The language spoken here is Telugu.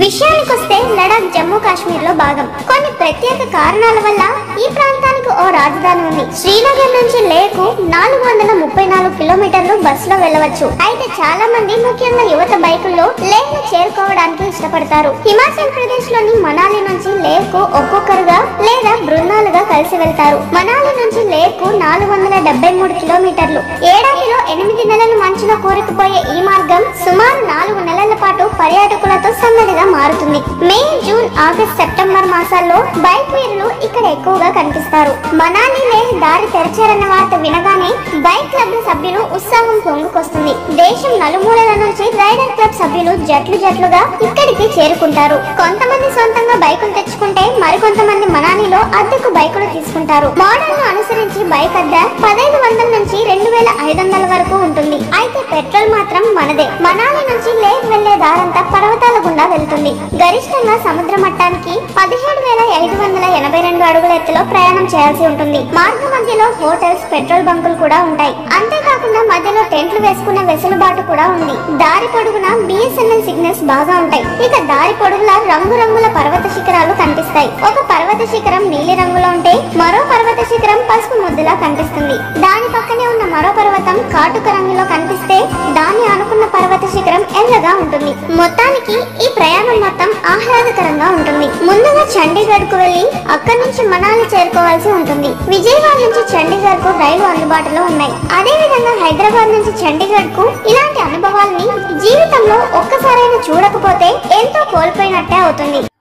విషయానికొస్తే లడాక్ జమ్మూ కాశ్మీర్ లో భాగం కొన్ని ప్రత్యేక కారణాల వల్ల ఈ ప్రాంతానికి ఓ రాజధాని ఉంది శ్రీనగర్ నుంచి లేకు నాలుగు వందల ముప్పై నాలుగు కిలోమీటర్లు బస్సులో వెళ్ళవచ్చు అయితే చాలా మంది ముఖ్యంగా యువత బైకుల్లో లేహ్ ను చేరుకోవడానికి ఇష్టపడతారు హిమాచల్ ప్రదేశ్ లోని మనాలి నుంచి లేహ్ కు ఒక్కొక్కరుగా లేదా బృందాలుగా కలిసి వెళ్తారు మనాలి నుంచి లేహ్ కు నాలుగు వందల డెబ్బై మూడు కిలోమీటర్లు ఏడాదిలో ఎనిమిది నెలలు మంచులో కూరుకుపోయే ఈ మార్గం సుమారు నాలుగు నెలల పాటు పర్యాటకులతో సందడిగా మారుతుంది మే జూన్ ఆగస్ట్ సెప్టెంబర్ మాసాల్లో బైక్ వీరులు ఇక్కడ ఎక్కువగా కనిపిస్తారు మనాలి లేహ్ దారి తెరిచారన్న వార్త వినగానే బైక్ క్లబ్ సభ్యులు ఉత్సాహం పొంగుకొస్తుంది దేశం నలుమూలల నుంచి రైడర్ క్లబ్ సభ్యులు జట్లు జట్లుగా ఇక్కడికి చేరుకుంటారు కొంతమంది సొంతంగా బైకులు తెచ్చుకుంటే మరికొంతమంది మనాలిలో అద్దెకు బైకులు తీసుకుంటారు మోడల్ ను అనుసరించి బైక్ అద్దె పదహైదు వందల నుంచి రెండు వేల ఐదు వందల వరకు ఉంటుంది అయితే పెట్రోల్ మాత్రం మనదే మనాలి నుంచి లేక్ వెళ్లే దారంతా పర్వతాల గుండా వెళ్తుంది గరిష్టంగా సముద్ర మట్టానికి పదిహేడు వేల ఐదు వందల ఎనభై రెండు అడుగుల ఎత్తులో ప్రయాణం చేయాల్సి ఉంటుంది మార్గ మధ్యలో హోటల్స్ పెట్రోల్ బంకులు కూడా ఉంటాయి అంతేకాకుండా మధ్యలో టెంట్లు వేసుకునే వెసులుబాటు కూడా ఉంది దారి పొడుగున బిఎస్ఎన్ఎల్ సిగ్నల్స్ బాగా ఉంటాయి ఇక దారి పొడుగులా రంగురంగుల పర్వత శిఖరాలు కనిపిస్తాయి ఒక పర్వత శిఖరం నీలి రంగులో ఉంటే మరో పర్వత శిఖరం పసుపు ముద్దులా కనిపిస్తుంది దాని పక్కనే ఉన్న మరో పర్వతం కాటుక రంగులో కనిపిస్తే దాన్ని అనుకున్న పర్వత శిఖరం ఎర్రగా ఉంటుంది మొత్తానికి ఈ ప్రయాణం మొత్తం ఆహ్లాదకరంగా ఉంటుంది ముందుగా చండీగఢ్ కు వెళ్లి అక్కడి నుంచి మనాలి చేరుకోవాల్సి ఉంటుంది విజయవాడ నుంచి చండీగఢ్ కు రైలు అందుబాటులో ఉన్నాయి అదే విధంగా హైదరాబాద్ నుంచి చండీగఢ్ కు ఇలాంటి అనుభవాల్ని జీవితంలో ఒక్కసారైనా చూడకపోతే ఎంతో కోల్పోయినట్టే అవుతుంది